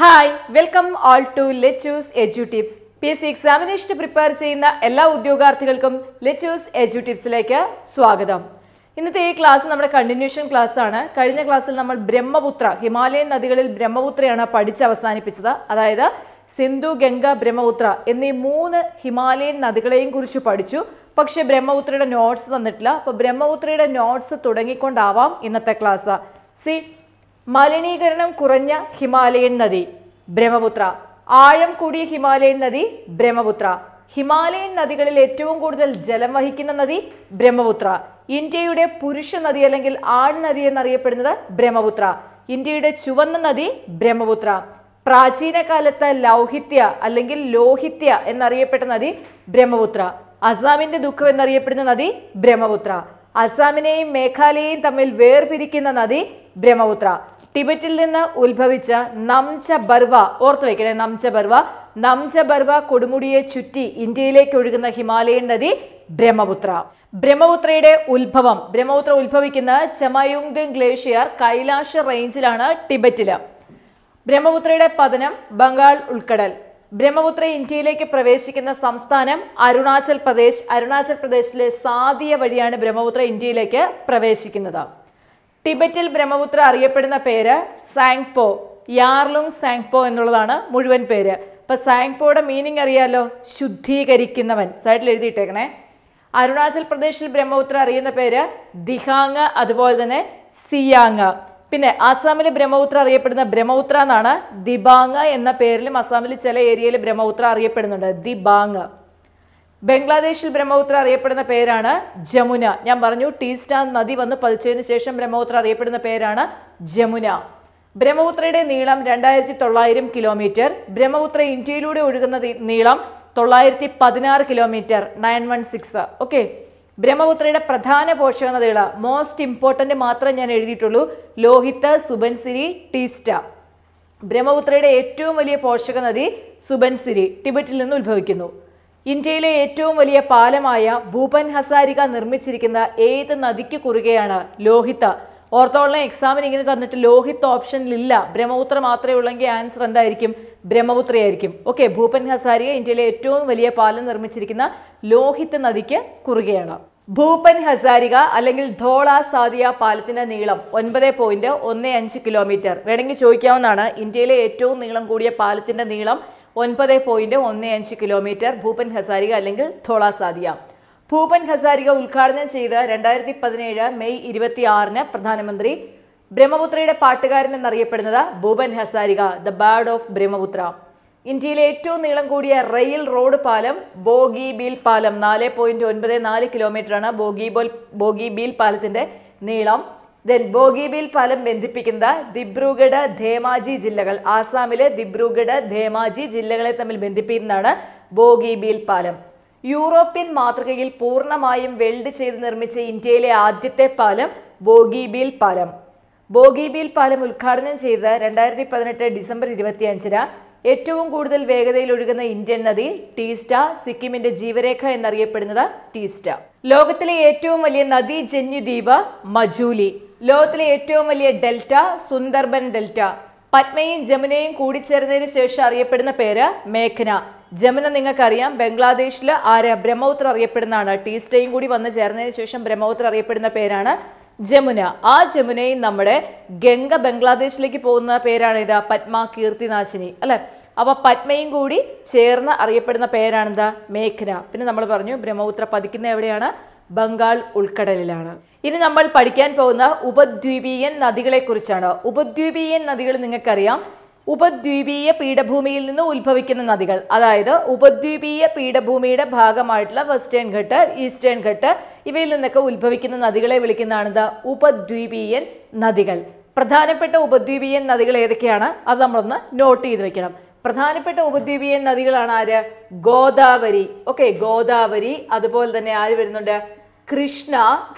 hi welcome all to ലെച്ചൂസ് edu tips P S C എക്സാമിനേഷന് prepare ചെയ്യുന്ന എല്ലാ ഉദ്യോഗാർത്ഥികൾക്കും ലെച്ചൂസ് എജു ടിപ്സിലേക്ക് സ്വാഗതം ഇന്നത്തെ ഈ ക്ലാസ് നമ്മുടെ കണ്ടിന്യൂഷൻ ക്ലാസ് ആണ് കഴിഞ്ഞ ക്ലാസ്സിൽ നമ്മൾ ബ്രഹ്മപുത്ര ഹിമാലയൻ നദികളിൽ ബ്രഹ്മപുത്രയാണ് പഠിച്ച് അവസാനിപ്പിച്ചത് അതായത് സിന്ധു ഗംഗ ബ്രഹ്മപുത്ര എന്നീ മൂന്ന് ഹിമാലയൻ നദികളെയും കുറിച്ച് പഠിച്ചു പക്ഷെ ബ്രഹ്മപുത്രയുടെ നോട്ട്സ് തന്നിട്ടില്ല അപ്പൊ ബ്രഹ്മപുത്രയുടെ നോട്ട്സ് തുടങ്ങിക്കൊണ്ടാവാം ഇന്നത്തെ ക്ലാസ് സി മലിനീകരണം കുറഞ്ഞ ഹിമാലയൻ നദി ബ്രഹ്മപുത്ര ആഴം കൂടിയ ഹിമാലയൻ നദി ബ്രഹ്മപുത്ര ഹിമാലയൻ നദികളിൽ ഏറ്റവും കൂടുതൽ ജലം വഹിക്കുന്ന നദി ബ്രഹ്മപുത്ര ഇന്ത്യയുടെ പുരുഷ നദി അല്ലെങ്കിൽ ആൺ നദി എന്നറിയപ്പെടുന്നത് ബ്രഹ്മപുത്ര ഇന്ത്യയുടെ ചുവന്ന നദി ബ്രഹ്മപുത്ര പ്രാചീന കാലത്ത് ലൗഹിത്യ അല്ലെങ്കിൽ ലോഹിത്യ എന്നറിയപ്പെട്ട നദി ബ്രഹ്മപുത്ര അസാമിന്റെ ദുഃഖം എന്നറിയപ്പെടുന്ന നദി ബ്രഹ്മപുത്ര അസാമിനെയും മേഘാലയയും തമ്മിൽ വേർപിരിക്കുന്ന നദി ബ്രഹ്മപുത്ര ടിബറ്റിൽ നിന്ന് ഉത്ഭവിച്ച നംച ബർവ ഓർത്തു വെക്കണേ നംച ബർവ നംച ബർവ കൊടുമുടിയെ ചുറ്റി ഇന്ത്യയിലേക്ക് ഒഴുകുന്ന ഹിമാലയൻ നദി ബ്രഹ്മപുത്ര ബ്രഹ്മപുത്രയുടെ ഉത്ഭവം ബ്രഹ്മപുത്ര ഉത്ഭവിക്കുന്ന ചമയുങ്ദ് ഗ്ലേഷ്യർ കൈലാഷ റേഞ്ചിലാണ് ടിബറ്റില് ബ്രഹ്മപുത്രയുടെ പതനം ബംഗാൾ ഉൾക്കടൽ ബ്രഹ്മപുത്ര ഇന്ത്യയിലേക്ക് പ്രവേശിക്കുന്ന സംസ്ഥാനം അരുണാചൽ പ്രദേശ് അരുണാചൽ പ്രദേശിലെ സാദിയ വഴിയാണ് ബ്രഹ്മപുത്ര ഇന്ത്യയിലേക്ക് പ്രവേശിക്കുന്നത് ടിബറ്റിൽ ബ്രഹ്മപുത്ര അറിയപ്പെടുന്ന പേര് സാങ്പോ യാർലുങ് സാങ്പോ എന്നുള്ളതാണ് മുഴുവൻ പേര് അപ്പൊ സാങ്പോയുടെ മീനിങ് അറിയാലോ ശുദ്ധീകരിക്കുന്നവൻ സൈഡിൽ എഴുതിയിട്ടേക്കണേ അരുണാചൽ പ്രദേശിൽ ബ്രഹ്മപുത്ര അറിയുന്ന പേര് ദിഹാങ് അതുപോലെ തന്നെ സിയാങ് പിന്നെ ആസാമിലെ ബ്രഹ്മപുത്ര അറിയപ്പെടുന്ന ബ്രഹ്മപുത്ര എന്നാണ് ദിബാങ് എന്ന പേരിലും അസാമിൽ ചില ഏരിയയിൽ ബ്രഹ്മപുത്ര അറിയപ്പെടുന്നുണ്ട് ദിബാങ് ബംഗ്ലാദേശിൽ ബ്രഹ്മപുത്ര അറിയപ്പെടുന്ന പേരാണ് ജമുന ഞാൻ പറഞ്ഞു ടീസ്റ്റ നദി വന്ന് പതിച്ചതിന് ശേഷം ബ്രഹ്മപുത്ര അറിയപ്പെടുന്ന പേരാണ് ജമുന ബ്രഹ്മപുത്രയുടെ നീളം രണ്ടായിരത്തി തൊള്ളായിരം കിലോമീറ്റർ ബ്രഹ്മപുത്ര ഇന്ത്യയിലൂടെ ഒഴുകുന്ന ദി- നീളം തൊള്ളായിരത്തി പതിനാറ് kilometre nine one six okay ബ്രഹ്മപുത്രയുടെ പ്രധാന പോഷക നദികൾ മോസ്റ്റ് ഇമ്പോർട്ടന്റ് മാത്രം ഞാൻ എഴുതിയിട്ടുള്ളൂ ലോഹിത് സുബൻസിരി ടീസ്റ്റ ബ്രഹ്മപുത്രയുടെ ഏറ്റവും വലിയ പോഷക നദി സുബൻസിരി ടിബറ്റിൽ നിന്ന് ഉത്ഭവിക്കുന്നു ഇന്ത്യയിലെ ഏറ്റവും വലിയ പാലമായ ഭൂപൻ ഹസാരിക നിർമ്മിച്ചിരിക്കുന്ന ഏത് നദിക്ക് കുറുകെയാണ് ലോഹിത ഓർത്തോളം എക്സാമിന് ഇങ്ങനെ തന്നിട്ട് ലോഹിത് ഓപ്ഷനിലില്ല ബ്രഹ്മപുത്ര മാത്രമേ ഉള്ളെങ്കിൽ ആൻസർ എന്തായിരിക്കും ബ്രഹ്മപുത്രയായിരിക്കും ഓക്കെ ഭൂപൻ ഹസാരിക ഇന്ത്യയിലെ ഏറ്റവും വലിയ പാലം നിർമ്മിച്ചിരിക്കുന്ന ലോഹിത് നദിക്ക് കുറുകെയാണ് ഭൂപൻ ഹസാരിക അല്ലെങ്കിൽ ധോള സാദിയ പാലത്തിന്റെ നീളം ഒൻപത് പോയിന്റ് ഒന്ന് അഞ്ച് കിലോമീറ്റർ വേണമെങ്കിൽ ചോദിക്കാവുന്നതാണ് ഇന്ത്യയിലെ ഏറ്റവും നീളം കൂടിയ പാലത്തിന്റെ നീളം ഒൻപത് പോയിന്റ് ഒന്ന് അഞ്ച് കിലോമീറ്റർ ഭൂപൻ ഹസാരിക അല്ലെങ്കിൽ ധോള സാദിയ ഭൂപൻ ഹസാരിക ഉദ്ഘാടനം ചെയ്ത് രണ്ടായിരത്തി പതിനേഴ് മെയ് ഇരുപത്തി ആറിന് പ്രധാനമന്ത്രി ബ്രഹ്മപുത്രയുടെ പാട്ടുകാരൻ എന്നറിയപ്പെടുന്നത് Bhupen Hazarika the bard of Brahmaputra ഇന്ത്യയിലെ ഏറ്റവും നീളം കൂടിയ റെയിൽ റോഡ് പാലം ബോഗിബീൽ പാലം നാല് പോയിന്റ് ഒൻപത് നാല് കിലോമീറ്റർ ആണ് ബോഗിബോൽ ബോഗിബീൽ പാലത്തിന്റെ നീളം ദെൻ ബോഗിബീൽ പാലം ബന്ധിപ്പിക്കുന്ന ദിബ്രുഗഡ് ധേമാജി ജില്ലകൾ ആസാമിലെ ദിബ്രുഗഡ് ധേമാജി ജില്ലകളെ തമ്മിൽ ബന്ധിപ്പിക്കുന്നതാണ് ബോഗിബീൽ പാലം യൂറോപ്യൻ മാതൃകയിൽ പൂർണ്ണമായും വെൽഡ് ചെയ്ത് നിർമ്മിച്ച ഇന്ത്യയിലെ ആദ്യത്തെ പാലം ബോഗിബീൽ പാലം ബോഗിബീൽ പാലം ഉദ്ഘാടനം ചെയ്ത് രണ്ടായിരത്തി പതിനെട്ട് ഡിസംബർ ഇരുപത്തിയഞ്ചിന് ഏറ്റവും കൂടുതൽ വേഗതയിൽ ഒഴുകുന്ന ഇന്ത്യൻ നദി ടീസ്റ്റ സിക്കിമിന്റെ ജീവരേഖ എന്നറിയപ്പെടുന്നത് ടീസ്റ്റ ലോകത്തിലെ ഏറ്റവും വലിയ നദീജന്യ ദ്വീപ് മജൂലി ലോകത്തിലെ ഏറ്റവും വലിയ ഡെൽറ്റ സുന്ദർബൻ ഡെൽറ്റ പത്മയും ജമുനയും കൂടിച്ചേർന്നതിന് ശേഷം അറിയപ്പെടുന്ന പേര് മേഘന ജമുന നിങ്ങൾക്കറിയാം ബംഗ്ലാദേശിൽ ആര് ബ്രഹ്മപുത്ര അറിയപ്പെടുന്നതാണ് ടീസ്റ്റയും കൂടി വന്ന് ചേർന്നതിന് ശേഷം ബ്രഹ്മപുത്ര അറിയപ്പെടുന്ന പേരാണ് ജമുന ആ ജമുനയും നമ്മുടെ ഗംഗ ബംഗ്ലാദേശിലേക്ക് പോകുന്ന പേരാണ് ഇത് പത്മ കീർത്തിനാശിനി അല്ലെ അപ്പൊ പത്മയും കൂടി ചേർന്ന് അറിയപ്പെടുന്ന പേരാണെന്താ മേഘന പിന്നെ നമ്മൾ പറഞ്ഞു ബ്രഹ്മപുത്ര പതിക്കുന്ന എവിടെയാണ് ബംഗാൾ ഉൾക്കടലിലാണ് ഇനി നമ്മൾ പഠിക്കാൻ പോകുന്ന ഉപദ്വീപീയൻ നദികളെ കുറിച്ചാണ് ഉപദ്വീപീയൻ നദികൾ നിങ്ങൾക്കറിയാം ഉപദ്വീപീയ പീഠഭൂമിയിൽ നിന്ന് ഉത്ഭവിക്കുന്ന നദികൾ അതായത് ഉപദ്വീപീയ പീഠഭൂമിയുടെ ഭാഗമായിട്ടുള്ള വെസ്റ്റേൺ ഘട്ട് ഈസ്റ്റേൺ ഘട്ട് ഇവയിൽ നിന്നൊക്കെ ഉത്ഭവിക്കുന്ന നദികളെ വിളിക്കുന്നതാണ് ഇത് ഉപദ്വീപീയൻ നദികൾ പ്രധാനപ്പെട്ട ഉപദ്വീപീയൻ നദികൾ ഏതൊക്കെയാണ് അത് നമ്മളൊന്ന് നോട്ട് ചെയ്ത് വെക്കണം പ്രധാനപ്പെട്ട ഉപദ്വീപീയൻ നദികളാണ് ആര് ഗോദാവരി ഓക്കെ ഗോദാവരി അതുപോലെ തന്നെ ആര് വരുന്നുണ്ട് കൃഷ്ണ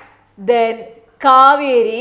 ദെൻ കാവേരി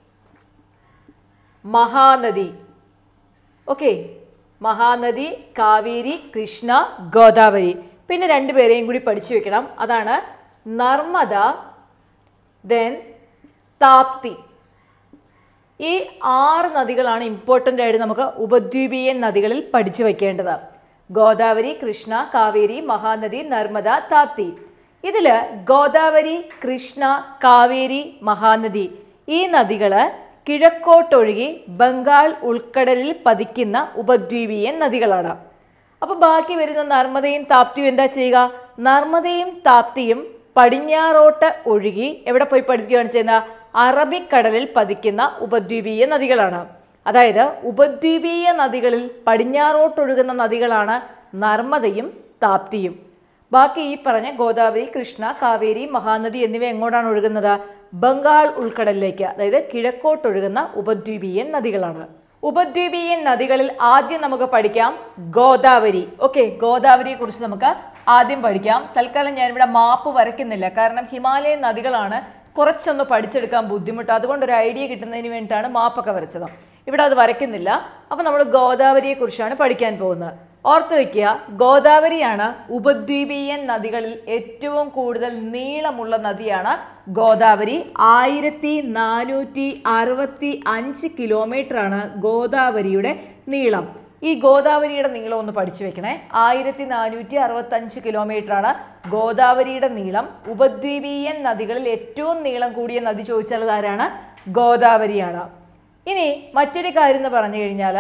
മഹാനദി ഓക്കെ മഹാനദി കാവേരി കൃഷ്ണ ഗോദാവരി പിന്നെ രണ്ടുപേരെയും കൂടി പഠിച്ചു വെക്കണം അതാണ് നർമ്മദ ദെൻ താപ്തി ഈ ആറ് നദികളാണ് ഇമ്പോർട്ടൻ്റ് ആയിട്ട് നമുക്ക് ഉപദ്വീപീയൻ നദികളിൽ പഠിച്ചു വെക്കേണ്ടത് ഗോദാവരി കൃഷ്ണ കാവേരി മഹാനദി നർമ്മദ താപ്തി ഇതില് ഗോദാവരി കൃഷ്ണ കാവേരി മഹാനദി ഈ നദികള് കിഴക്കോട്ടൊഴുകി ബംഗാൾ ഉൾക്കടലിൽ പതിക്കുന്ന ഉപദ്വീപീയൻ നദികളാണ് അപ്പൊ ബാക്കി വരുന്ന നർമ്മദയും താപ്തിയും എന്താ ചെയ്യുക നർമ്മദയും താപ്തിയും പടിഞ്ഞാറോട്ട് ഒഴുകി എവിടെ പോയി പഠിക്കുകയാണ് ചെയ്യുന്നത് അറബിക്കടലിൽ പതിക്കുന്ന ഉപദ്വീപീയ നദികളാണ് അതായത് ഉപദ്വീപീയ നദികളിൽ പടിഞ്ഞാറോട്ടൊഴുകുന്ന നദികളാണ് നർമ്മദയും താപ്തിയും ബാക്കി ഈ പറഞ്ഞ ഗോദാവരി കൃഷ്ണ കാവേരി മഹാനദി എന്നിവ എങ്ങോട്ടാണ് ഒഴുകുന്നത് ബംഗാൾ ഉൾക്കടലിലേക്ക് അതായത് കിഴക്കോട്ടൊഴുകുന്ന ഉപദ്വീപീയൻ നദികളാണ് ഉപദ്വീപീയൻ നദികളിൽ ആദ്യം നമുക്ക് പഠിക്കാം ഗോദാവരി ഓക്കെ ഗോദാവരിയെ കുറിച്ച് നമുക്ക് ആദ്യം പഠിക്കാം തൽക്കാലം ഞാനിവിടെ മാപ്പ് വരയ്ക്കുന്നില്ല കാരണം ഹിമാലയൻ നദികളാണ് കുറച്ചൊന്ന് പഠിച്ചെടുക്കാൻ ബുദ്ധിമുട്ട് അതുകൊണ്ട് ഒരു ഐഡിയ കിട്ടുന്നതിന് വേണ്ടിയിട്ടാണ് മാപ്പൊക്കെ വരച്ചത് ഇവിടെ അത് വരയ്ക്കുന്നില്ല അപ്പം നമ്മൾ ഗോദാവരിയെ കുറിച്ചാണ് പഠിക്കാൻ പോകുന്നത് ഓർത്ത് വയ്ക്കുക ഗോദാവരിയാണ് ഉപദ്വീപീയൻ നദികളിൽ ഏറ്റവും കൂടുതൽ നീളമുള്ള നദിയാണ് ഗോദാവരി ആയിരത്തി നാനൂറ്റി അറുപത്തി അഞ്ച് കിലോമീറ്റർ ആണ് ഗോദാവരിയുടെ നീളം ഈ ഗോദാവരിയുടെ നീളം ഒന്ന് പഠിച്ചു വെക്കണേ ആയിരത്തി നാനൂറ്റി അറുപത്തി അഞ്ച് കിലോമീറ്റർ ആണ് ഗോദാവരിയുടെ നീളം ഉപദ്വീപീയൻ നദികളിൽ ഏറ്റവും നീളം കൂടിയ നദി ചോദിച്ചാൽ അത് ആരാണ് ഗോദാവരിയാണ് ഇനി മറ്റൊരു കാര്യം എന്ന് പറഞ്ഞു കഴിഞ്ഞാൽ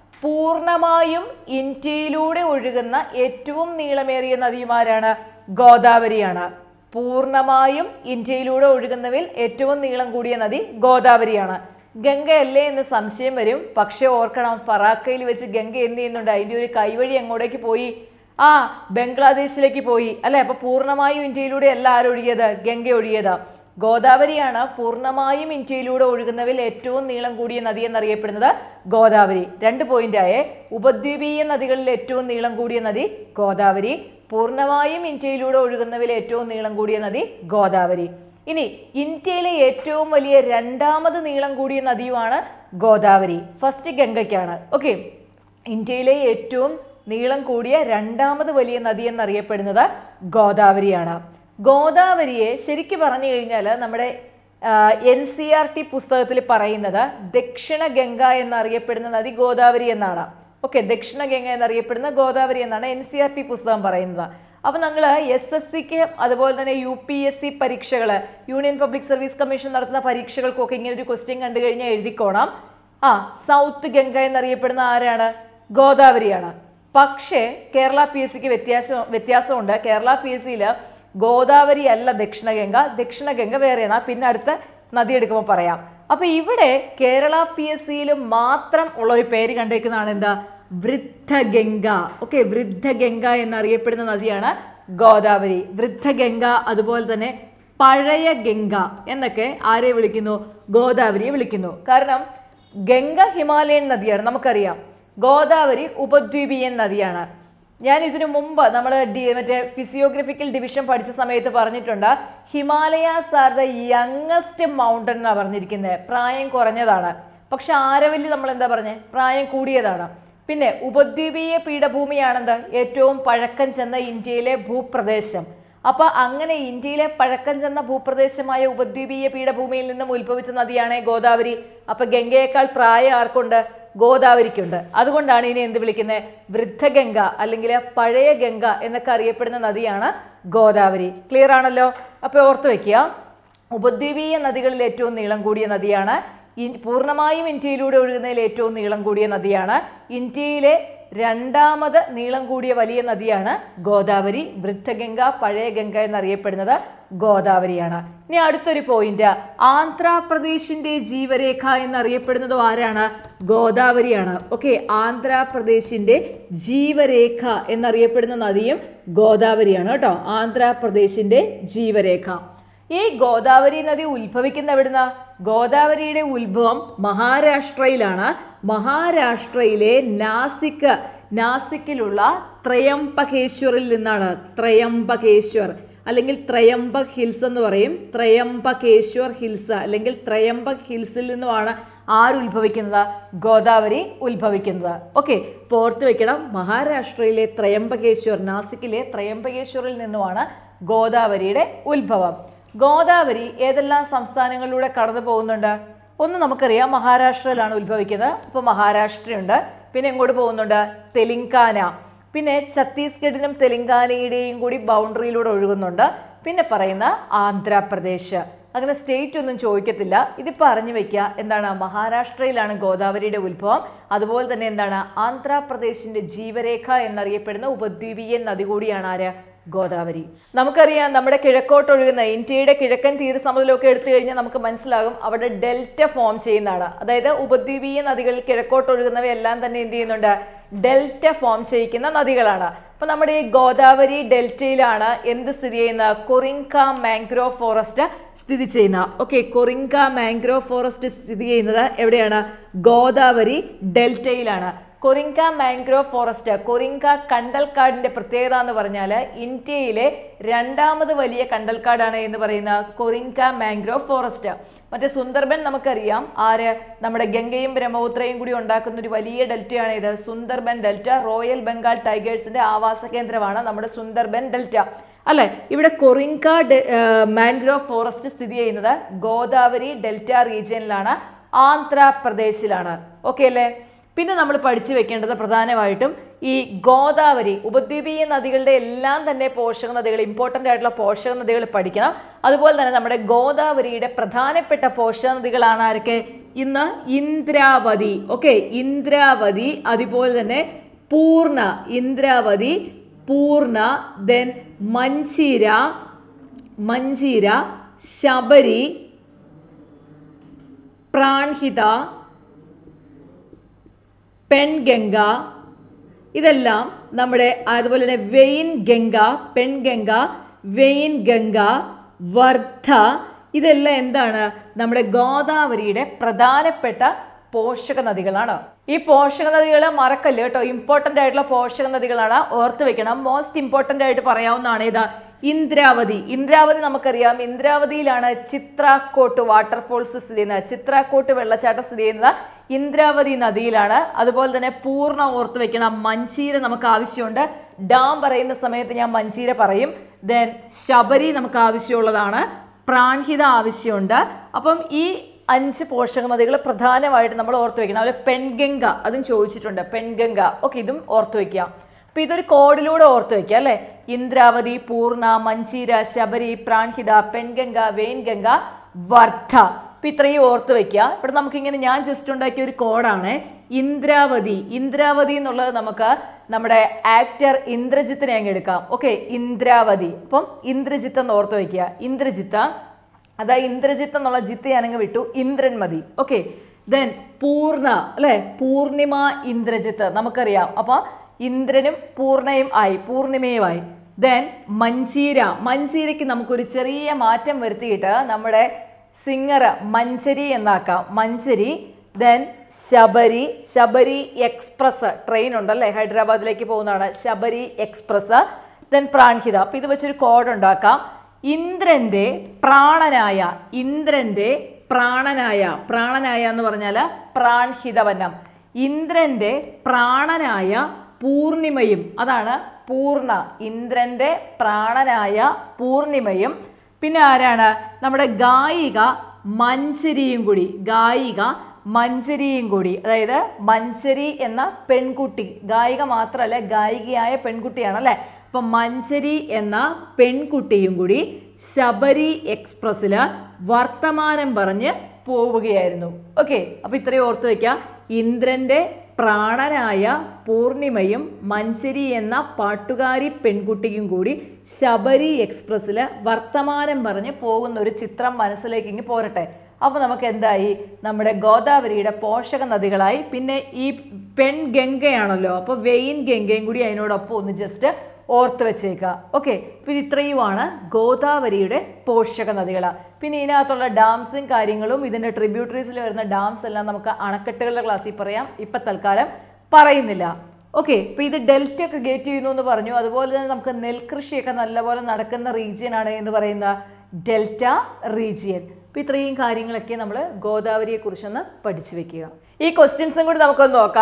പൂർണ്ണമായും ഇന്ത്യയിലൂടെ ഒഴുകുന്ന ഏറ്റവും നീളമേറിയ നദിയുമാരാണ് ഗോദാവരിയാണ് പൂർണ്ണമായും ഇന്ത്യയിലൂടെ ഒഴുകുന്നവയിൽ ഏറ്റവും നീളം കൂടിയ നദി ഗോദാവരിയാണ് ഗംഗയല്ലേ എന്ന് സംശയം വരും പക്ഷെ ഓർക്കണം ഫറാക്കയിൽ വെച്ച് ഗംഗ എന്ത് ചെയ്യുന്നുണ്ട് അതിന്റെ ഒരു കൈവഴി എങ്ങോട്ടേക്ക് പോയി ആ ബംഗ്ലാദേശിലേക്ക് പോയി അല്ലെ അപ്പൊ പൂർണ്ണമായും ഇന്ത്യയിലൂടെ അല്ല ആരൊഴുകിയത് ഗംഗ ഒഴുകിയത് ഗോദാവരിയാണ് പൂർണ്ണമായും ഇന്ത്യയിലൂടെ ഒഴുകുന്നവയിൽ ഏറ്റവും നീളം കൂടിയ നദി എന്നറിയപ്പെടുന്നത് ഗോദാവരി രണ്ട് പോയിന്റായേ ഉപദ്വീപീയ നദികളിൽ ഏറ്റവും നീളം കൂടിയ നദി ഗോദാവരി പൂർണ്ണമായും ഇന്ത്യയിലൂടെ ഒഴുകുന്നവയിൽ ഏറ്റവും നീളം കൂടിയ നദി ഗോദാവരി ഇനി ഇന്ത്യയിലെ ഏറ്റവും വലിയ രണ്ടാമത് നീളം കൂടിയ നദിയുമാണ് ഗോദാവരി ഫസ്റ്റ് ഗംഗയ്ക്കാണ് ഓക്കെ ഇന്ത്യയിലെ ഏറ്റവും നീളം കൂടിയ രണ്ടാമത് വലിയ നദി എന്നറിയപ്പെടുന്നത് ഗോദാവരിയാണ് ഗോദാവരിയെ ശരിക്കും പറഞ്ഞു കഴിഞ്ഞാൽ നമ്മുടെ എൻ സി ആർ ടി പുസ്തകത്തിൽ പറയുന്നത് ദക്ഷിണ ഗംഗ എന്നറിയപ്പെടുന്ന നദി ഗോദാവരി എന്നാണ് ഓക്കെ ദക്ഷിണ ഗംഗ എന്നറിയപ്പെടുന്ന ഗോദാവരി എന്നാണ് എൻ സി ആർ ടി പുസ്തകം പറയുന്നത് അപ്പൊ നിങ്ങൾ എസ് എസ് സിക്ക് അതുപോലെ തന്നെ യു പി എസ് സി പരീക്ഷകൾ യൂണിയൻ പബ്ലിക് സർവീസ് കമ്മീഷൻ നടത്തുന്ന പരീക്ഷകൾക്കൊക്കെ ഇങ്ങനെ ഒരു ക്വസ്റ്റ്യൻ കണ്ടു കഴിഞ്ഞാൽ എഴുതിക്കോണം ആ സൗത്ത് ഗംഗ എന്നറിയപ്പെടുന്ന ആരാണ് ഗോദാവരിയാണ് പക്ഷേ കേരള പി എസ് സിക്ക് വ്യത്യാസം വ്യത്യാസമുണ്ട് കേരള പി എസ് സിയിൽ ഗോദാവരി അല്ല ദക്ഷിണഗംഗ ദക്ഷിണഗംഗ വേറെയാണ് പിന്നെ അടുത്ത നദി എടുക്കുമ്പോൾ പറയാം അപ്പൊ ഇവിടെ കേരള പി എസ് സിയിൽ മാത്രം ഉള്ള ഒരു പേര് കണ്ടേക്കുന്നതാണ് എന്താ വൃദ്ധഗംഗ ഓക്കെ വൃദ്ധഗംഗ എന്നറിയപ്പെടുന്ന നദിയാണ് ഗോദാവരി വൃദ്ധഗംഗ അതുപോലെ തന്നെ പഴയ ഗംഗ എന്നൊക്കെ ആരെ വിളിക്കുന്നു ഗോദാവരിയെ വിളിക്കുന്നു കാരണം ഗംഗ ഹിമാലയൻ നദിയാണ് നമുക്കറിയാം ഗോദാവരി ഉപദ്വീപീയൻ നദിയാണ് ഞാൻ ഇതിനു മുമ്പ് നമ്മൾ ഡി മറ്റേ ഫിസിയോഗ്രഫിക്കൽ ഡിവിഷൻ പഠിച്ച സമയത്ത് പറഞ്ഞിട്ടുണ്ട് Himalayas are the youngest mountain എന്നാണ് പറഞ്ഞിരിക്കുന്നത് പ്രായം കുറഞ്ഞതാണ് പക്ഷെ ആരവല്ലി നമ്മൾ എന്താ പറഞ്ഞത് പ്രായം കൂടിയതാണ് പിന്നെ ഉപദ്വീപീയ പീഠഭൂമിയാണെന്ത് ഏറ്റവും പഴക്കം ചെന്ന ഇന്ത്യയിലെ ഭൂപ്രദേശം അപ്പൊ അങ്ങനെ ഇന്ത്യയിലെ പഴക്കം ചെന്ന ഭൂപ്രദേശമായ ഉപദ്വീപീയ പീഠഭൂമിയിൽ നിന്നും ഉത്ഭവിച്ച നദിയാണ് ഗോദാവരി അപ്പൊ ഗംഗയേക്കാൾ പ്രായം ആർക്കുണ്ട് ഗോദാവരിക്കുണ്ട് അതുകൊണ്ടാണ് ഇനി എന്ത് വിളിക്കുന്നത് വൃദ്ധഗംഗ അല്ലെങ്കിൽ പഴയ ഗംഗ എന്നൊക്കെ അറിയപ്പെടുന്ന നദിയാണ് ഗോദാവരി ക്ലിയർ ആണല്ലോ അപ്പൊ ഓർത്ത് വെക്കുക ഉപദ്വീപീയ നദികളിൽ ഏറ്റവും നീളം കൂടിയ നദിയാണ് ഇൻ- പൂർണ്ണമായും ഇന്ത്യയിലൂടെ ഒഴുകുന്നതിൽ ഏറ്റവും നീളം കൂടിയ നദിയാണ് ഇന്ത്യയിലെ രണ്ടാമത് നീളം കൂടിയ വലിയ നദിയാണ് ഗോദാവരി വൃദ്ധഗംഗ പഴയ ഗംഗ എന്നറിയപ്പെടുന്നത് ഗോദാവരിയാണ് ഇനി അടുത്തൊരു പോയിന്റ് ആന്ധ്രാപ്രദേശിന്റെ ജീവരേഖ എന്നറിയപ്പെടുന്നത് ആരാണ് ഗോദാവരിയാണ് ഓക്കെ ആന്ധ്രാപ്രദേശിന്റെ ജീവരേഖ എന്നറിയപ്പെടുന്ന നദിയും ഗോദാവരിയാണ് കേട്ടോ ആന്ധ്രാപ്രദേശിന്റെ ജീവരേഖ ഈ ഗോദാവരി നദി ഉത്ഭവിക്കുന്ന എവിടുന്ന ഗോദാവരിയുടെ ഉത്ഭവം മഹാരാഷ്ട്രയിലാണ് മഹാരാഷ്ട്രയിലെ നാസിക് നാസിക്കിലുള്ള ത്രയംബകേശ്വറിൽ നിന്നാണ് ത്രയംബകേശ്വർ അല്ലെങ്കിൽ ത്രയംബക് ഹിൽസ് എന്ന് പറയും ത്രയംബകേശ്വർ ഹിൽസ് അല്ലെങ്കിൽ ത്രയംബക് ഹിൽസിൽ നിന്നുമാണ് ആര് ഉത്ഭവിക്കുന്നത് ഗോദാവരി ഉത്ഭവിക്കുന്നത് ഓക്കെ ഓർത്ത് വെക്കണം മഹാരാഷ്ട്രയിലെ ത്രയംബകേശ്വർ നാസിക്കിലെ ത്രയംബകേശ്വറിൽ നിന്നുമാണ് ഗോദാവരിയുടെ ഉത്ഭവം ഗോദാവരി ഏതെല്ലാം സംസ്ഥാനങ്ങളിലൂടെ കടന്നു പോകുന്നുണ്ട് ഒന്ന് നമുക്കറിയാം മഹാരാഷ്ട്രയിലാണ് ഉത്ഭവിക്കുന്നത് അപ്പോൾ മഹാരാഷ്ട്രയുണ്ട് പിന്നെ എങ്ങോട്ട് പോകുന്നുണ്ട് തെലുങ്കാന പിന്നെ ഛത്തീസ്ഗഡിനും തെലുങ്കാനയുടെയും കൂടി ബൗണ്ടറിയിലൂടെ ഒഴുകുന്നുണ്ട് പിന്നെ പറയുന്ന ആന്ധ്രാപ്രദേശ് അങ്ങനെ സ്റ്റേറ്റ് ഒന്നും ചോദിക്കത്തില്ല ഇതിപ്പോൾ അറിഞ്ഞു വെക്കുക എന്താണ് മഹാരാഷ്ട്രയിലാണ് ഗോദാവരിയുടെ ഉത്ഭവം അതുപോലെ തന്നെ എന്താണ് ആന്ധ്രാപ്രദേശിന്റെ ജീവരേഖ എന്നറിയപ്പെടുന്ന ഉപദ്വീപീയൻ നദി കൂടിയാണ് ആര് ഗോദാവരി നമുക്കറിയാം നമ്മുടെ കിഴക്കോട്ടൊഴുകുന്ന ഇന്ത്യയുടെ കിഴക്കൻ തീരസമുദ്രമൊക്കെ എടുത്തു കഴിഞ്ഞാൽ നമുക്ക് മനസ്സിലാകും അവിടെ ഡെൽറ്റ ഫോം ചെയ്യുന്നതാണ് അതായത് ഉപദ്വീപീയ നദികളിൽ കിഴക്കോട്ടൊഴുകുന്നവയെല്ലാം തന്നെ എന്ത് ചെയ്യുന്നുണ്ട് ഡെൽറ്റ ഫോം ചെയ്യിക്കുന്ന നദികളാണ് അപ്പൊ നമ്മുടെ ഈ ഗോദാവരി ഡെൽറ്റയിലാണ് എന്ത് സ്ഥിതി ചെയ്യുന്ന കൊറിങ്ക മാംഗ്രോവ് ഫോറസ്റ്റ് സ്ഥിതി ചെയ്യുന്ന ഓക്കെ കൊറിങ്ക മാംഗ്രോവ് ഫോറസ്റ്റ് സ്ഥിതി ചെയ്യുന്നത് എവിടെയാണ് ഗോദാവരി ഡെൽറ്റയിലാണ് കൊറിങ്ക മാംഗ്രോവ് ഫോറസ്റ്റ് കൊറിങ്ക കണ്ടൽക്കാടിന്റെ പ്രത്യേകത എന്ന് പറഞ്ഞാൽ ഇന്ത്യയിലെ രണ്ടാമത് വലിയ കണ്ടൽക്കാടാണ് എന്ന് പറയുന്ന കൊറിങ്ക മാംഗ്രോവ് ഫോറസ്റ്റ് മറ്റേ സുന്ദർബൻ നമുക്കറിയാം ആര് നമ്മുടെ ഗംഗയും ബ്രഹ്മപുത്രയും കൂടി ഉണ്ടാക്കുന്ന ഒരു വലിയ ഡെൽറ്റയാണ് ഇത് സുന്ദർബൻ ഡെൽറ്റ റോയൽ ബംഗാൾ ടൈഗേഴ്സിന്റെ ആവാസ കേന്ദ്രമാണ് നമ്മുടെ സുന്ദർബൻ ഡെൽറ്റ അല്ലെ ഇവിടെ കൊറിങ്ക മാൻഗ്രോവ് ഫോറസ്റ്റ് സ്ഥിതി ചെയ്യുന്നത് ഗോദാവരി ഡെൽറ്റ റീജിയനിലാണ് ആന്ധ്രാപ്രദേശിലാണ് ഓക്കെ അല്ലേ പിന്നെ നമ്മൾ പഠിച്ചു വെക്കേണ്ടത് പ്രധാനമായിട്ടും ഈ ഗോദാവരി ഉപദ്വീപീയ നദികളുടെ എല്ലാം തന്നെ പോഷക നദികൾ ഇമ്പോർട്ടൻ്റ് ആയിട്ടുള്ള പോഷക നദികൾ പഠിക്കണം അതുപോലെ തന്നെ നമ്മുടെ ഗോദാവരിയുടെ പ്രധാനപ്പെട്ട പോഷക നദികളാണ് ആരൊക്കെ ഇന്ന് ഇന്ദ്രാവതി ഓക്കെ ഇന്ദ്രാവതി അതുപോലെ തന്നെ പൂർണ്ണ ഇന്ദ്രാവതി പൂർണ്ണ ദെൻ മഞ്ചീര മഞ്ചീര ശബരി പ്രാൺഹിത പെൺഗംഗ ഇതെല്ലാം നമ്മുടെ അതുപോലെ തന്നെ വെയിൻ ഗംഗ പെൺഗംഗ വെയിൻ ഗംഗ വർദ്ധ ഇതെല്ലാം എന്താണ് നമ്മുടെ ഗോദാവരിയുടെ പ്രധാനപ്പെട്ട പോഷക നദികളാണ് ഈ പോഷക നദികൾ മറക്കല്ല് കേട്ടോ ഇമ്പോർട്ടൻ്റ് ആയിട്ടുള്ള പോഷക നദികളാണ് ഓർത്ത് വെക്കണം മോസ്റ്റ് ഇമ്പോർട്ടൻ്റ് ആയിട്ട് പറയാവുന്നതാണ് ഏതാ ഇന്ദ്രാവതി ഇന്ദ്രാവതി നമുക്കറിയാം ഇന്ദ്രാവതിയിലാണ് ചിത്രാക്കോട്ട് വാട്ടർഫോൾസ് സ്ഥിതി ചെയ്യുന്നത് ചിത്രാക്കോട്ട് വെള്ളച്ചാട്ടം സ്ഥിതി ചെയ്യുന്നത് ഇന്ദ്രാവതി നദിയിലാണ് അതുപോലെ തന്നെ പൂർണ്ണ ഓർത്ത് വെക്കണം മഞ്ചീര നമുക്ക് ആവശ്യമുണ്ട് ഡാം പറയുന്ന സമയത്ത് ഞാൻ മഞ്ചീര പറയും ദെൻ ശബരി നമുക്ക് ആവശ്യമുള്ളതാണ് പ്രാൺഹിത ആവശ്യമുണ്ട് അപ്പം ഈ അഞ്ച് പോഷക നദികൾ പ്രധാനമായിട്ട് നമ്മൾ ഓർത്ത് വെക്കണം അതുപോലെ പെൺഗംഗ അതും ചോദിച്ചിട്ടുണ്ട് പെൺഗംഗ ഓക്കെ ഇതും ഓർത്ത് വെക്കുക അപ്പൊ ഇതൊരു കോഡിലൂടെ ഓർത്ത് വെക്കുക അല്ലെ ഇന്ദ്രാവതി പൂർണ്ണ മഞ്ചീര ശബരി പ്രാൺഹിത പെൺഗംഗ വെയിൻഗംഗ വർദ്ധ അപ്പൊ ഇത്രയും ഓർത്ത് വെക്കുക ഇവിടെ നമുക്കിങ്ങനെ ഞാൻ ജസ്റ്റ് ഉണ്ടാക്കിയ ഒരു കോഡാണ് ഇന്ദ്രാവതി ഇന്ദ്രാവതി എന്നുള്ളത് നമുക്ക് നമ്മുടെ ആക്ടർ ഇന്ദ്രജിത്തിനെ അങ്ങ് എടുക്കാം ഓക്കെ ഇന്ദ്രാവതി അപ്പം ഇന്ദ്രജിത്ത് എന്ന് ഓർത്ത് വെക്കുക ഇന്ദ്രജിത്ത് അതാ ഇന്ദ്രജിത്ത് എന്നുള്ള ജിത്ത് ഞാനങ്ങ് വിട്ടു ഇന്ദ്രൻ മതി ഓക്കെ ദെൻ പൂർണ്ണ അല്ലെ പൂർണിമ ഇന്ദ്രജിത്ത് നമുക്കറിയാം അപ്പൊ ഇന്ദ്രനും പൂർണ്ണയും ആയി പൂർണിമയുമായി ദെൻ മഞ്ചീര മഞ്ചീരയ്ക്ക് നമുക്കൊരു ചെറിയ മാറ്റം വരുത്തിയിട്ട് നമ്മുടെ സിംഗർ മഞ്ചരി എന്നാക്കാം Manjari then Sabari Sabari express train ഉണ്ടല്ലേ ഹൈദരാബാദിലേക്ക് പോകുന്നതാണ് ശബരി എക്സ്പ്രസ് ദെൻ പ്രാൺഹിത അപ്പം ഇത് വെച്ചൊരു കോഡ് ഉണ്ടാക്കാം ഇന്ദ്രന്റെ പ്രാണനായ ഇന്ദ്രന്റെ പ്രാണനായ പ്രാണനായ എന്ന് പറഞ്ഞാൽ പ്രാൺഹിതവനം ഇന്ദ്രന്റെ പ്രാണനായ പൂർണിമയും അതാണ് പൂർണ്ണ ഇന്ദ്രന്റെ പ്രാണനായ പൂർണിമയും പിന്നെ ആരാണ് നമ്മുടെ ഗായിക മഞ്ചരിയും കൂടി ഗായിക മഞ്ചരിയും കൂടി അതായത് മഞ്ചരി എന്ന പെൺകുട്ടി ഗായിക മാത്രമല്ല ഗായികയായ പെൺകുട്ടിയാണ് അല്ലേ അപ്പൊ മഞ്ചരി എന്ന പെൺകുട്ടിയും കൂടി ശബരി എക്സ്പ്രസ്സിൽ വർത്തമാനം പറഞ്ഞ് പോവുകയായിരുന്നു ഓക്കെ അപ്പൊ ഇത്രയും ഓർത്ത് വെക്കുക ഇന്ദ്രന്റെ പ്രാണനായ പൂർണിമയും മഞ്ചരി എന്ന പാട്ടുകാരി പെൺകുട്ടിയും കൂടി ശബരി എക്സ്പ്രസ്സിൽ വർത്തമാനം പറഞ്ഞ് പോകുന്ന ഒരു ചിത്രം മനസ്സിലേക്ക് ഇങ്ങ് പോരട്ടെ അപ്പോൾ നമുക്ക് എന്തായി നമ്മുടെ ഗോദാവരിയുടെ പോഷക നദികളായി പിന്നെ ഈ പെൺ ഗംഗയാണല്ലോ അപ്പോൾ വെയിൻ ഗംഗയും കൂടി അതിനോടൊപ്പം ഒന്ന് ജസ്റ്റ് ഓർത്ത് വെച്ചേക്കുക ഓക്കെ പിന്നെ ഇത്രയുമാണ് ഗോദാവരിയുടെ പോഷക നദികൾ പിന്നെ ഇതിനകത്തുള്ള ഡാംസും കാര്യങ്ങളും ഇതിൻ്റെ ട്രിബ്യൂട്ടറീസിൽ വരുന്ന ഡാംസ് എല്ലാം നമുക്ക് അണക്കെട്ടുകളുടെ ക്ലാസ്സിൽ പറയാം ഇപ്പം തൽക്കാലം പറയുന്നില്ല ഓക്കെ ഇപ്പം ഇത് ഡെൽറ്റ ഒക്കെ ഗേറ്റ് ചെയ്യുന്നു എന്ന് പറഞ്ഞു അതുപോലെ തന്നെ നമുക്ക് നെൽകൃഷിയൊക്കെ നല്ലപോലെ നടക്കുന്ന റീജിയൻ ആണ് എന്ന് പറയുന്ന ഡെൽറ്റ റീജിയൻ അപ്പം ഇത്രയും കാര്യങ്ങളൊക്കെ നമ്മൾ ഗോദാവരിയെക്കുറിച്ചൊന്ന് പഠിച്ചു വെക്കുക ഈ ക്വസ്റ്റ്യൻസും കൂടി നമുക്കൊന്ന് നോക്കാം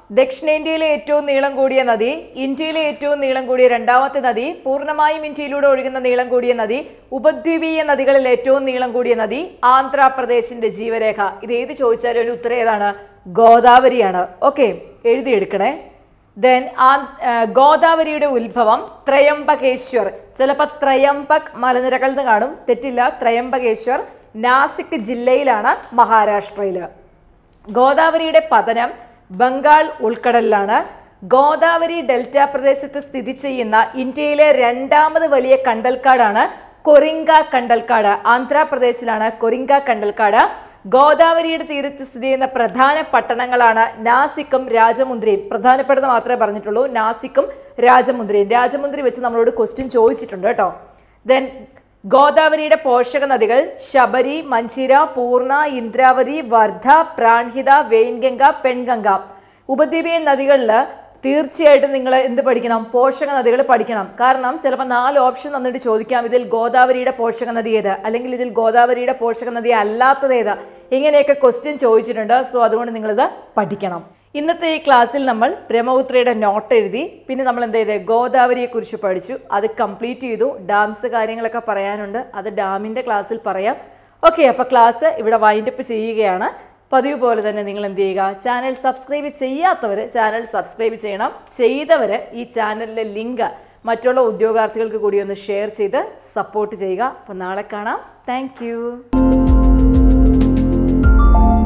ദക്ഷിണേന്ത്യയിലെ ഏറ്റവും നീളം കൂടിയ നദി ഇന്ത്യയിലെ ഏറ്റവും നീളം കൂടിയ രണ്ടാമത്തെ നദി പൂർണ്ണമായും ഇന്ത്യയിലൂടെ ഒഴുകുന്ന നീളം കൂടിയ നദി ഉപദ്വീപീയ നദികളിൽ ഏറ്റവും നീളം കൂടിയ നദി ആന്ധ്രാപ്രദേശിന്റെ ജീവരേഖ ഇത് ഏത് ചോദിച്ചാലും ഒരു ഉത്തരം ഏതാണ് ഗോദാവരിയാണ് ഓക്കെ എഴുതിയെടുക്കണേ ദെൻ ആ ആ, ഗോദാവരിയുടെ ഉത്ഭവം ത്രയംബകേശ്വർ ചിലപ്പോൾ ത്രയംബക് മലനിരകളിൽ നിന്ന് കാണും തെറ്റില്ല ത്രയംബകേശ്വർ നാസിക് ജില്ലയിലാണ് മഹാരാഷ്ട്രയിൽ ഗോദാവരിയുടെ പതനം ബംഗാൾ ഉൾക്കടലിലാണ് ഗോദാവരി ഡെൽറ്റ പ്രദേശത്ത് സ്ഥിതി ചെയ്യുന്ന ഇന്ത്യയിലെ രണ്ടാമത് വലിയ കണ്ടൽക്കാടാണ് കൊറിങ്ക കണ്ടൽക്കാട് ആന്ധ്രാപ്രദേശിലാണ് കൊറിങ്ക കണ്ടൽക്കാട് ഗോദാവരിയുടെ തീരത്ത് സ്ഥിതി ചെയ്യുന്ന പ്രധാന പട്ടണങ്ങളാണ് നാസിക്കും രാജമുന്ദ്രിയും പ്രധാനപ്പെട്ടത് മാത്രമേ പറഞ്ഞിട്ടുള്ളൂ നാസിക്കും രാജമുന്ദ്രിയും രാജമുന്ദ്രി വെച്ച് നമ്മളോട് ക്വസ്റ്റ്യൻ ചോദിച്ചിട്ടുണ്ട് കേട്ടോ ദെൻ ഗോദാവരിയുടെ പോഷക നദികൾ ശബരി മഞ്ചിര പൂർണ ഇന്ദ്രാവതി വർദ്ധ പ്രാൺഹിത വെയിൻഗംഗ പെൺഗംഗ ഉപദ്വീപീയൻ നദികളിൽ തീർച്ചയായിട്ടും നിങ്ങൾ എന്ത് പഠിക്കണം പോഷക നദികൾ പഠിക്കണം കാരണം ചിലപ്പോൾ നാല് ഓപ്ഷൻ തന്നിട്ട് ചോദിക്കാം ഇതിൽ ഗോദാവരിയുടെ പോഷക നദി ഏത് അല്ലെങ്കിൽ ഇതിൽ ഗോദാവരിയുടെ പോഷക നദി അല്ലാത്തത് ഏത് ഇങ്ങനെയൊക്കെ ക്വസ്റ്റ്യൻ ചോദിച്ചിട്ടുണ്ട് സോ അതുകൊണ്ട് നിങ്ങളിത് പഠിക്കണം ഇന്നത്തെ ഈ ക്ലാസ്സിൽ നമ്മൾ ബ്രഹ്മപുത്രയുടെ നോട്ട് എഴുതി പിന്നെ നമ്മൾ എന്ത് ചെയ്തത് ഗോദാവരിയെ കുറിച്ച് പഠിച്ചു അത് കംപ്ലീറ്റ് ചെയ്തു ഡാംസ് കാര്യങ്ങളൊക്കെ പറയാനുണ്ട് അത് ഡാമിൻ്റെ ക്ലാസ്സിൽ പറയാം ഓക്കെ അപ്പോൾ ക്ലാസ് ഇവിടെ വൈൻഡപ്പ് ചെയ്യുകയാണ് പതിവ് പോലെ തന്നെ നിങ്ങൾ എന്ത് ചെയ്യുക ചാനൽ സബ്സ്ക്രൈബ് ചെയ്യാത്തവർ ചാനൽ സബ്സ്ക്രൈബ് ചെയ്യണം ചെയ്തവർ ഈ ചാനലിലെ ലിങ്ക് മറ്റുള്ള ഉദ്യോഗാർത്ഥികൾക്ക് കൂടി ഒന്ന് ഷെയർ ചെയ്ത് സപ്പോർട്ട് ചെയ്യുക അപ്പോൾ നാളെ കാണാം താങ്ക്